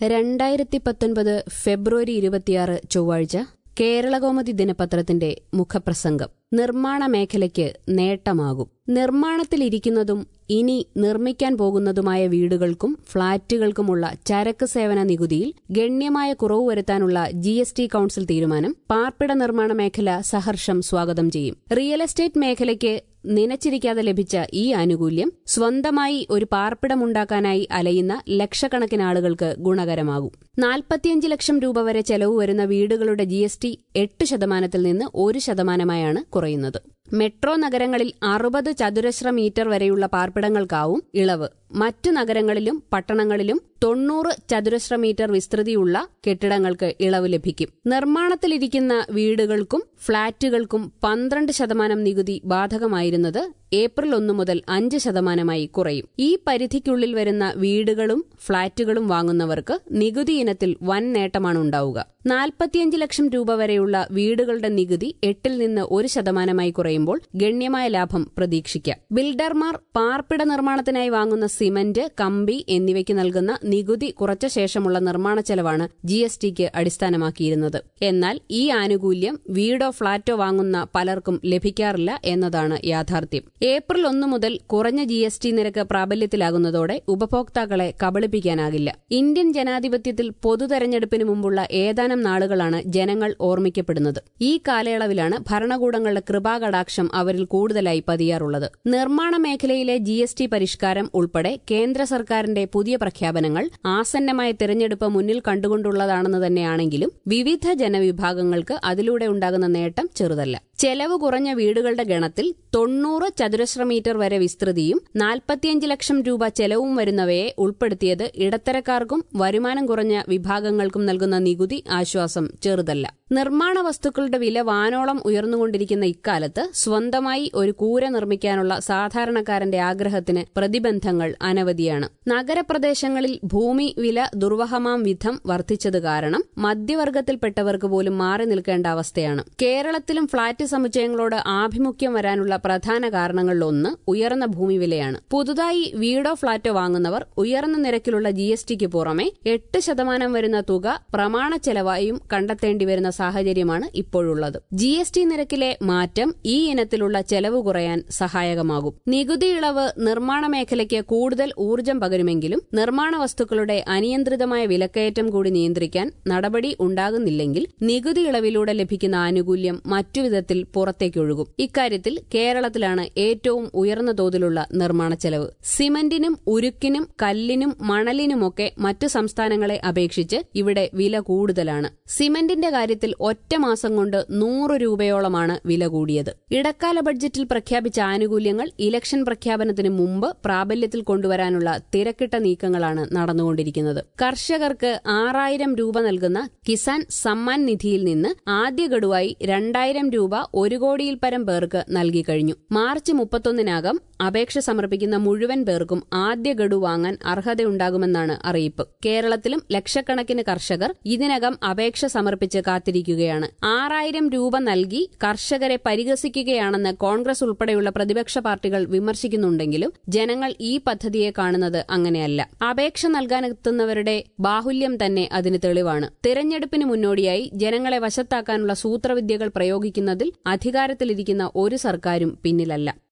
രണ്ടായിരത്തി പത്തൊൻപത് ഫെബ്രുവരി ഇരുപത്തിയാറ് ചൊവ്വാഴ്ച കേരളകൗമുദി ദിനപത്രത്തിന്റെ മുഖപ്രസംഗം നിർമ്മാണ മേഖലയ്ക്ക് നേട്ടമാകും നിർമ്മാണത്തിലിരിക്കുന്നതും ഇനി നിർമ്മിക്കാൻ പോകുന്നതുമായ വീടുകൾക്കും ഫ്ളാറ്റുകൾക്കുമുള്ള ചരക്ക് സേവന നികുതിയിൽ ഗണ്യമായ കുറവ് വരുത്താനുള്ള ജി എസ് ടി കൌൺസിൽ തീരുമാനം പാർപ്പിട നിർമ്മാണ മേഖല സഹർഷം സ്വാഗതം ചെയ്യും റിയൽ എസ്റ്റേറ്റ് മേഖലയ്ക്ക് നനച്ചിരിക്കാതെ ലഭിച്ച ഈ ആനുകൂല്യം സ്വന്തമായി ഒരു പാർപ്പിടമുണ്ടാക്കാനായി അലയുന്ന ലക്ഷക്കണക്കിന് ആളുകൾക്ക് ഗുണകരമാകും നാൽപ്പത്തിയഞ്ച് ലക്ഷം രൂപ വരെ ചെലവ് വരുന്ന വീടുകളുടെ ജി എസ് ടി എട്ട് ശതമാനത്തിൽ നിന്ന് ഒരു ശതമാനമായാണ് കുറയുന്നത് മെട്രോ നഗരങ്ങളിൽ അറുപത് ചതുരശ്ര മീറ്റർ വരെയുള്ള പാർപ്പിടങ്ങൾക്കാവും ഇളവ് മറ്റു നഗരങ്ങളിലും പട്ടണങ്ങളിലും തൊണ്ണൂറ് ചതുരശ്ര മീറ്റർ വിസ്തൃതിയുള്ള കെട്ടിടങ്ങൾക്ക് ഇളവ് ലഭിക്കും നിർമ്മാണത്തിലിരിക്കുന്ന വീടുകൾക്കും ഫ്ളാറ്റുകൾക്കും പന്ത്രണ്ട് ശതമാനം നികുതി ബാധകമായിരുന്നത് ഏപ്രിൽ ഒന്ന് മുതൽ അഞ്ച് ശതമാനമായി കുറയും ഈ പരിധിക്കുള്ളിൽ വരുന്ന വീടുകളും ഫ്ളാറ്റുകളും വാങ്ങുന്നവർക്ക് നികുതി ഇനത്തിൽ വൻ നേട്ടമാണ് ഉണ്ടാവുക നാൽപ്പത്തിയഞ്ച് ലക്ഷം രൂപ വരെയുള്ള വീടുകളുടെ നികുതി എട്ടിൽ നിന്ന് ഒരു ശതമാനമായി കുറയുമ്പോൾ ഗണ്യമായ ലാഭം പ്രതീക്ഷിക്കാം ബിൽഡർമാർ പാർപ്പിട നിർമ്മാണത്തിനായി വാങ്ങുന്ന സിമന്റ് കമ്പി എന്നിവയ്ക്ക് നൽകുന്ന നികുതി കുറച്ച ശേഷമുള്ള നിർമ്മാണ ചെലവാണ് ജി എസ് ടിക്ക് അടിസ്ഥാനമാക്കിയിരുന്നത് എന്നാൽ ഈ ആനുകൂല്യം വീടോ ഫ്ളാറ്റോ വാങ്ങുന്ന പലർക്കും ലഭിക്കാറില്ല എന്നതാണ് യാഥാർത്ഥ്യം ഏപ്രിൽ ഒന്ന് മുതൽ കുറഞ്ഞ ജി എസ് ടി നിരക്ക് പ്രാബല്യത്തിലാകുന്നതോടെ ഉപഭോക്താക്കളെ കബളിപ്പിക്കാനാകില്ല ഇന്ത്യൻ ജനാധിപത്യത്തിൽ പൊതുതെരഞ്ഞെടുപ്പിന് മുമ്പുള്ള ഏതാനും നാളുകളാണ് ജനങ്ങൾ ഓർമ്മിക്കപ്പെടുന്നത് ഈ കാലയളവിലാണ് ഭരണകൂടങ്ങളുടെ കൃപാകടാക്ഷം അവരിൽ കൂടുതലായി പതിയാറുള്ളത് നിർമ്മാണ മേഖലയിലെ ജി എസ് ടി പരിഷ്കാരം ഉൾപ്പെടെ കേന്ദ്ര സർക്കാരിന്റെ പുതിയ പ്രഖ്യാപനങ്ങൾ ആസന്നമായ തെരഞ്ഞെടുപ്പ് മുന്നിൽ കണ്ടുകൊണ്ടുള്ളതാണെന്ന് തന്നെയാണെങ്കിലും വിവിധ ജനവിഭാഗങ്ങൾക്ക് അതിലൂടെ ഉണ്ടാകുന്ന നേട്ടം ചെറുതല്ല ചെലവ് കുറഞ്ഞ വീടുകളുടെ ഗണത്തിൽ തൊണ്ണൂറ് ചതുരശ്ര മീറ്റർ വരെ വിസ്തൃതിയും നാൽപ്പത്തിയഞ്ച് ലക്ഷം രൂപ ചെലവും വരുന്നവയെ ഉൾപ്പെടുത്തിയത് ഇടത്തരക്കാർക്കും വരുമാനം കുറഞ്ഞ വിഭാഗങ്ങൾക്കും നൽകുന്ന നികുതി ആശ്വാസം ചെറുതല്ല നിർമ്മാണ വസ്തുക്കളുടെ വില വാനോളം ഉയർന്നുകൊണ്ടിരിക്കുന്ന ഇക്കാലത്ത് സ്വന്തമായി ഒരു കൂര നിർമ്മിക്കാനുള്ള സാധാരണക്കാരന്റെ ആഗ്രഹത്തിന് പ്രതിബന്ധങ്ങൾ അനവധിയാണ് നഗരപ്രദേശങ്ങളിൽ ഭൂമി വില ദുർവഹമാം വിധം വർദ്ധിച്ചത് കാരണം മധ്യവർഗത്തിൽപ്പെട്ടവർക്ക് പോലും മാറി നിൽക്കേണ്ട അവസ്ഥയാണ് കേരളത്തിലും ഫ്ളാറ്റ് സമുച്ചയങ്ങളോട് ആഭിമുഖ്യം വരാനുള്ള പ്രധാന കാരണങ്ങളിലൊന്ന് ഉയർന്ന ഭൂമി വിലയാണ് പുതുതായി വീടോ ഫ്ളാറ്റോ വാങ്ങുന്നവർ ഉയർന്ന നിരക്കിലുള്ള ജി എസ് ടിക്ക് പുറമെ എട്ട് ശതമാനം വരുന്ന തുക പ്രമാണ ചെലവായും കണ്ടെത്തേണ്ടി വരുന്ന സാഹചര്യമാണ് ഇപ്പോഴുള്ളത് ജി എസ് ടി നിരക്കിലെ മാറ്റം ഈ ഇനത്തിലുള്ള ചെലവ് കുറയാൻ സഹായകമാകും നികുതി ഇളവ് നിർമ്മാണ മേഖലയ്ക്ക് കൂടുതൽ ഊർജ്ജം പകരുമെങ്കിലും നിർമ്മാണ വസ്തുക്കളുടെ അനിയന്ത്രിതമായ വിലക്കയറ്റം കൂടി നിയന്ത്രിക്കാൻ നടപടി ഉണ്ടാകുന്നില്ലെങ്കിൽ നികുതി ഇളവിലൂടെ ലഭിക്കുന്ന ആനുകൂല്യം മറ്റു വിധത്തിൽ പുറത്തേക്കൊഴുകും ഇക്കാര്യത്തിൽ കേരളത്തിലാണ് ഏറ്റവും ഉയർന്ന തോതിലുള്ള നിർമ്മാണ ചെലവ് സിമന്റിനും ഉരുക്കിനും കല്ലിനും മണലിനുമൊക്കെ മറ്റു സംസ്ഥാനങ്ങളെ അപേക്ഷിച്ച് ഇവിടെ വില കൂടുതലാണ് സിമന്റിന്റെ കാര്യത്തിൽ ഒറ്റ മാസം കൊണ്ട് നൂറ് രൂപയോളമാണ് വില കൂടിയത് ഇടക്കാല ബഡ്ജറ്റിൽ പ്രഖ്യാപിച്ച ആനുകൂല്യങ്ങൾ ഇലക്ഷൻ പ്രഖ്യാപനത്തിന് മുമ്പ് പ്രാബല്യത്തിൽ കൊണ്ടുവരാനുള്ള തിരക്കിട്ട നീക്കങ്ങളാണ് നടന്നുകൊണ്ടിരിക്കുന്നത് കർഷകർക്ക് ആറായിരം രൂപ നൽകുന്ന കിസാൻ സമ്മാൻ നിധിയിൽ നിന്ന് ആദ്യ ഗഡുവായി രണ്ടായിരം രൂപ ഒരു കോടിയിൽ പരം പേർക്ക് നൽകിക്കഴിഞ്ഞു മാർച്ച് മുപ്പത്തൊന്നിനകം അപേക്ഷ സമർപ്പിക്കുന്ന മുഴുവൻ പേർക്കും ആദ്യ ഗഡു വാങ്ങാൻ അർഹതയുണ്ടാകുമെന്നാണ് അറിയിപ്പ് കേരളത്തിലും ലക്ഷക്കണക്കിന് കർഷകർ ഇതിനകം അപേക്ഷ സമർപ്പിച്ച് കാത്തിരിക്കുകയാണ് ആറായിരം രൂപ നൽകി കർഷകരെ പരിഹസിക്കുകയാണെന്ന് കോൺഗ്രസ് ഉൾപ്പെടെയുള്ള പ്രതിപക്ഷ പാർട്ടികൾ വിമർശിക്കുന്നുണ്ടെങ്കിലും ജനങ്ങൾ ഈ പദ്ധതിയെ കാണുന്നത് അങ്ങനെയല്ല അപേക്ഷ നൽകാനെത്തുന്നവരുടെ ബാഹുല്യം തന്നെ അതിന് തെളിവാണ് തിരഞ്ഞെടുപ്പിന് മുന്നോടിയായി ജനങ്ങളെ വശത്താക്കാനുള്ള സൂത്രവിദ്യകൾ പ്രയോഗിക്കുന്നതിൽ അധികാരത്തിലിരിക്കുന്ന ഒരു സർക്കാരും പിന്നിലല്ല